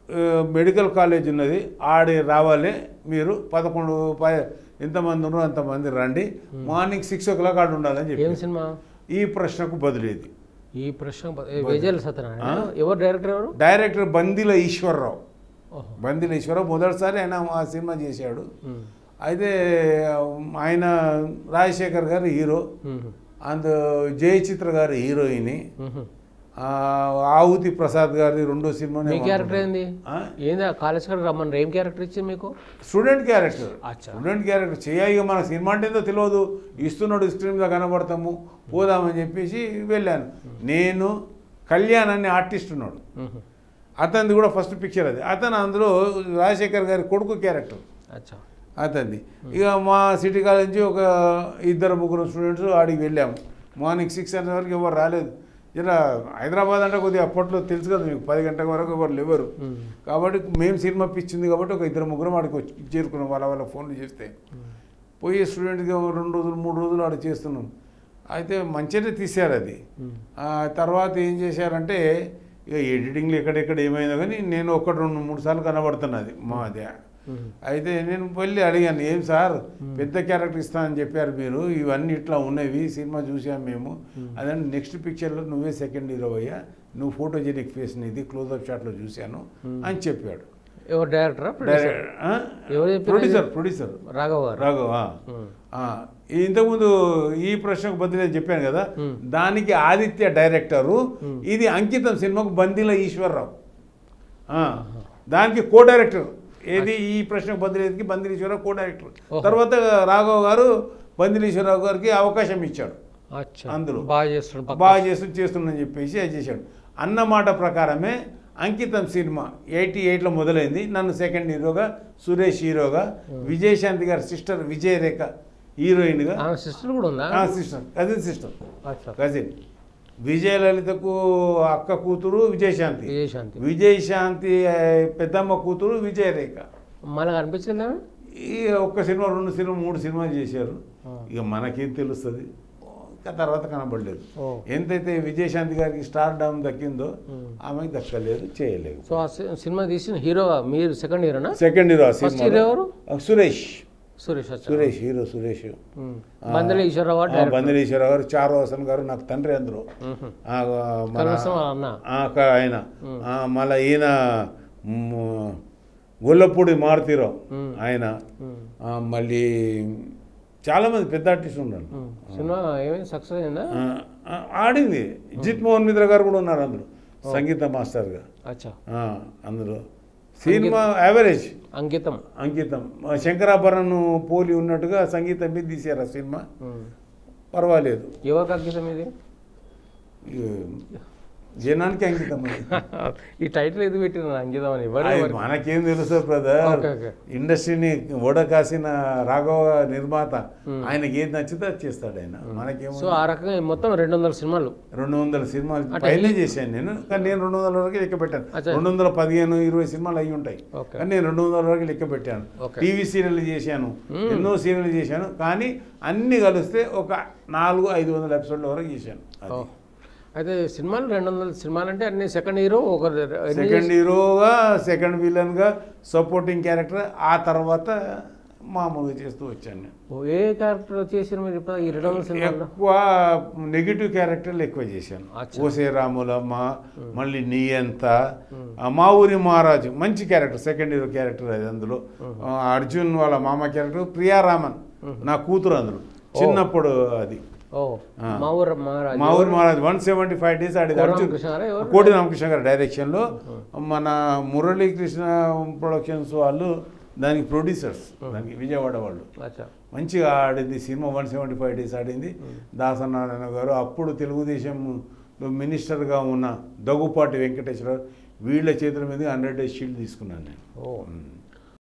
ఆ, medical college ఉన్నది ఆడి రావాలి మీరు పదకొండు ప ఎంతమంది ఉన్నారో అంతమంది రండి మార్నింగ్ సిక్స్ ఓ క్లాక్ ఆడ ఉండాలని ఏం చెప్పి సినిమా ఈ ప్రశ్నకు బదిలేదు ఈ ప్రశ్న విజయల్ సత్యనారాయణ ఎవరు డైరెక్టర్ ఎవరు డైరెక్టర్ బందిల ఈశ్వరరావు ఓహో బందిల ఈశ్వరరావు మొదటిసారి ఆయన ఆ సినిమా చేశాడు ఉమ్. అయితే ఆయన రాజశేఖర్ గారు హీరో ఉమ్. అండ్ జయచిత్ర గారు హీరోయిన్ ఉమ్. ఆ, ఆహుతి ప్రసాద్ గారి రెండో సినిమా మీ క్యారెక్టర్ ఏంది ఏంది ఆ కాలేజ్ కాడ రమ్మని ఏం క్యారెక్టర్ ఇచ్చింది మీకు స్టూడెంట్ క్యారెక్టర్ అచ్చా స్టూడెంట్ క్యారెక్టర్ చేయ మన సినిమా అంటే ఏందో తెలియదు ఇస్తున్నాడు స్క్రీన్ మీద కనబడతాము పోదామని చెప్పేసి వెళ్ళాను నేను కళ్యాణ్ అనే ఆర్టిస్ట్ ఉన్నాడు ఉమ్. అతనిది కూడా ఫస్ట్ పిక్చర్ అది అతను అందులో రాజశేఖర్ గారి కొడుకు క్యారెక్టర్ అచ్చా అతనిది ఇక మా సిటీ కాలేజ్ నుంచి ఒక ఇద్దరు ముగ్గురు స్టూడెంట్స్ ఆడికి వెళ్ళాము మార్నింగ్ సిక్స్ హండ్రెడ్ వరకు ఎవరు రాలేదు ఇలా హైదరాబాద్ అంటే కొద్దిగా అప్పట్లో తెలుసు కదా మీకు పది గంటల వరకు ఎవరు లేవరు ఉమ్. కాబట్టి మేము సినిమా పిచ్చింది కాబట్టి ఒక ఇద్దరు ముగ్గురు ఆడికి వచ్చి చేరుకున్నాం వాళ్ళ వాళ్ళ ఫోన్లు చేస్తే పోయి స్టూడెంట్గా రెండు రోజులు మూడు రోజులు ఆడ చేస్తున్నాం అయితే మంచిగానే తీశారు అది ఉమ్. ఆ తర్వాత ఏం చేశారంటే ఇక ఎడిటింగ్లో ఎక్కడెక్కడ ఏమైందో కానీ నేను ఒకటి రెండు మూడు సార్లు కనబడుతున్నది మా అదే ఉమ్. అయితే నేను వెళ్ళి అడిగాను ఏం సార్ పెద్ద క్యారెక్టర్ ఇస్తానని చెప్పారు మీరు ఇవన్నీ ఇట్లా ఉన్నవి సినిమా చూసాం మేము అదే నెక్స్ట్ పిక్చర్లో నువ్వే సెకండ్ హీరో అయ్యా నువ్వు ఫోటోజెనిక్ ఫేస్ నీది క్లోజ్అప్ షాట్లో చూశాను అని చెప్పాడు ఎవరు డైరెక్టరా ప్రొడ్యూసర్ ఎవరు చెప్పారు ప్రొడ్యూసర్ ప్రొడ్యూసర్ రాఘవ్ గారు రాఘవ ఉమ్. ఆ, ఇంతకుముందు ఈ ప్రశ్నకు బదిలీ చెప్పాను కదా Hmm. దానికి ఆదిత్య డైరెక్టరు ఇది అంకితం సినిమాకు బందీల ఈశ్వరరావు ఆ, దానికి కో డైరెక్టర్ ఏది ఈ ప్రశ్నకు బదిలీకి బందీల ఈశ్వరరావు కో డైరెక్టర్ ఓహో. తర్వాత రాఘవ్ గారు బందీల ఈశ్వరరావు గారికి అవకాశం ఇచ్చాడు అచ్చా అందులో. బాగా చేస్తున్నాడు పక్క- బాగా చేస్తూ చేస్తుందని చెప్పేసి అది చేశాడు అన్నమాట ప్రకారమే అంకితం సినిమా ఎయిటీ ఎయిట్లో మొదలైంది నన్ను సెకండ్ హీరోగా సురేష్ హీరోగా విజయశాంతి గారి సిస్టర్ విజయరేఖ హీరోయిన్గా ఆమె సిస్టర్ కూడా ఉందా సిస్టర్ కజిన్ సిస్టర్ అచ్చా కజిన్ విజయలలితకు అక్క కూతురు విజయశాంతి విజయశాంతి విజయశాంతి ఆ, పెద్దమ్మ కూతురు విజయరేఖ మళ్ళీ కనిపించలేదా ఈ ఒక్క సినిమా రెండు సినిమా మూడు సినిమాలు చేశారు ఆ. ఇక మనకేం తెలుస్తుంది ఇంకా తర్వాత కనబడలేదు ఓ ఎంతైతే విజయశాంతి గారికి స్టార్ డామ్ దక్కిందో ఉమ్. ఆమెకి దక్కలేదు చేయలేదు సో ఆ సి- సినిమా తీసిన హీరో మీరు సెకండ్ హీరోనా సెకండ్ హీరో ఆ ఫస్ట్ సినిమాలో. హీరో ఎవరు ఆ, సురేష్ సురేష్ అచ్చా సురేష్ హీరో సురేష్ ఉమ్. బందెల ఈశ్వరరావు గారు డైరెక్టర్ బందలేశ్వర గారు చారు హసన్ గారు నాకు తండ్రి అందరూ ఉహు. ఆ, మన కలవసం వాళ్ళ అన్న ఆ, క- ఆయన ఆ, మళ్ళా ఈయన మ్, గొల్లపూడి మారుతీరావు ఉమ్. ఆయన ఉమ్. ఆ, మళ్ళీ చాలామంది పెద్ద ఆర్టిస్ట్ ఉన్నారు ఉమ్. సినిమా ఏమైంది సక్సెస్ అయిందా ఆ, ఆ, ఆడింది జిత్ మోహన్ మిత్ర గారు కూడా ఉన్నారు అందులో సంగీత మాస్టర్గా అచ్చా ఆ, అందులో సినిమా యావరేజ్ అంకితం అంకితం ఆ, శంకరాభరణ్ పోలి ఉన్నట్టుగా సంగీతం మీద తీశారు ఆ సినిమా ఉమ్. పర్వాలేదు ఎవరికి అంకితం ఇది ఈ జనానికి అంకితం అది. ఈ టైటిల్ ఎందుకు పెట్టిన అంకితం అని ఎవరు అది ఎవరు? మనకేం తెలుసు బ్రదర్ ఓకే, ఓకే. ఇండస్ట్రీని ఓడకాసిన రాఘవ నిర్మాత Hmm. ఆయనకి ఏది నచ్చితే అది చేస్తాడు ఆయన మనకేమో సో ఆ రకంగా మొత్తం రెండు వందల సినిమాలు రెండు వందల సినిమాలు అంటే పైనే చేశాను నేను కానీ నేను రెండు వందల వరకు లెక్క పెట్టాను అచ్చా. రెండు వందల పదిహేను ఇరవై సినిమాలు అయి ఉంటాయి ఓకే. కానీ నేను రెండు వందల వరకు లెక్క పెట్టాను ఓకే. టీవీ సీరియల్ చేశాను Hmm. ఎన్నో సీరియల్ చేశాను కానీ అన్ని కలిస్తే ఒక నాలుగు ఐదు వందల ఎపిసోడ్ల వరకు చేశాను అది. ఓ. అయితే సినిమాలు రెండు వందల సినిమాలు అంటే అన్ని సెకండ్ హీరో ఒక ఎన్ని సెకండ్ హీరోగా సెకండ్ విలన్గా సపోర్టింగ్ క్యారెక్టర్ ఆ తర్వాత మామూలుగా చేస్తూ వచ్చాను నేను ఓ, ఏ క్యారెక్టర్ చేసిన మీరు ఇప్పుడు ఈ రెండు వందల సినిమాల్లో ఎక్కువ నెగిటివ్ క్యారెక్టర్లు ఎక్కువ చేశాను అచ్చా. ఓసే రాములమ్మ మళ్ళీ నీ ఎంత ఆ, మా ఊరి మహారాజు మంచి క్యారెక్టర్ సెకండ్ హీరో క్యారెక్టర్ అది అందులో ఆ, అర్జున్ వాళ్ళ మామ క్యారెక్టర్ ప్రియారామన్ నా కూతురు అందులో చిన్నప్పుడు అది ఓ ఆ. మా ఊరు మహారాజు మా ఊరి మహారాజు వన్ సెవెంటీ ఫైవ్ డేస్ ఆడేది కోడి అర్జున్ రామకృష్ణ గారా ఎవరు? కోటి రామకృష్ణ గారి డైరెక్షన్లో మన మురళీకృష్ణ ప్రొడక్షన్స్ వాళ్ళు దానికి ప్రొడ్యూసర్స్ దానికి విజయవాడ వాళ్ళు అచ్చా మంచిగా ఆడింది cinema one seventy five days ఆడింది దాసనారాయణ గారు అప్పుడు తెలుగుదేశం మినిస్టర్గా ఉన్న దగ్గుపాటి వెంకటేశ్వర వీళ్ళ చేతుల మీద హండ్రెడ్ డేస్ షీల్డ్ తీసుకున్నాను నేను ఓ ఉమ్.